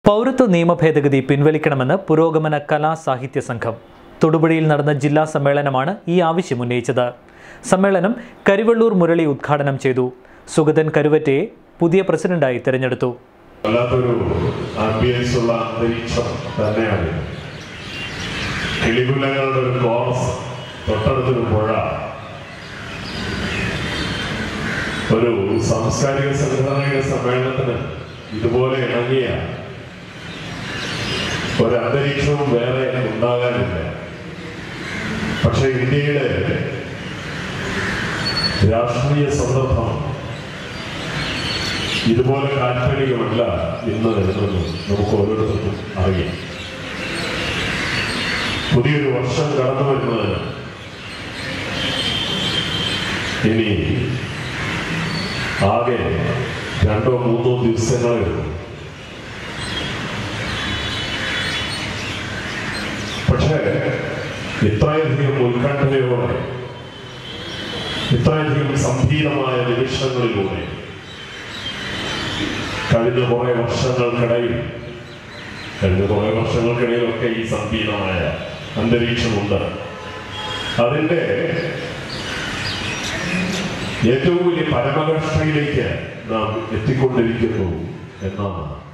പൗരത്വ നിയമ ഭേദഗതി പിൻവലിക്കണമെന്ന് പുരോഗമന കലാ സാഹിത്യ സംഘം തൊടുപുഴയിൽ നടന്ന ജില്ലാ സമ്മേളനമാണ് ഈ ആവശ്യം ഉന്നയിച്ചത് സമ്മേളനം കരിവള്ളൂർ മുരളി ഉദ്ഘാടനം ചെയ്തു സുഗതൻ കരുവറ്റയെ പുതിയ പ്രസിഡന്റായി തിരഞ്ഞെടുത്തു വല്ലാത്തൊരു ആംബിയൻസ് ഉള്ള അന്തരീക്ഷം തന്നെയാണ് കിളികുലങ്ങളുടെ ഒരു കോറസ് തൊട്ടടുത്തൊരു പുഴ ഒരു സാംസ്കാരിക സംഘടനയുടെ സമ്മേളനത്തിന് ഇതുപോലെ ഇണങ്ങിയ ഒരു അന്തരീക്ഷവും വേറെ ഉണ്ടാകാനില്ല പക്ഷെ ഇന്ത്യയുടെ രാഷ്ട്രീയ സന്ദർഭം ഇതുപോലെ കാൽപ്പനികമല്ല ഇന്ന് നിലനിന്ന് നമുക്ക് ഓരോരുത്തർക്കും അറിയാം പുതിയൊരു വർഷം കടന്നു വരുന്നതിന് ഇനി ആകെ രണ്ടോ മൂന്നോ ദിവസങ്ങളിൽ പക്ഷേ ഇത്രയധികം ഉത്കണ്ഠയോടെ ഇത്രയധികം സംഭീതമായ നിമിഷങ്ങളിലൂടെ കഴിഞ്ഞ കുറെ വർഷങ്ങൾക്കിടയിൽ കഴിഞ്ഞ കുറെ വർഷങ്ങൾക്കിടയിലൊക്കെ ഈ സംഭീതമായ അന്തരീക്ഷമുണ്ട് അതിൻ്റെ ഏറ്റവും വലിയ പരമകഷ്ടയിലേക്ക് നാം എത്തിക്കൊണ്ടിരിക്കുന്നു എന്നാണ്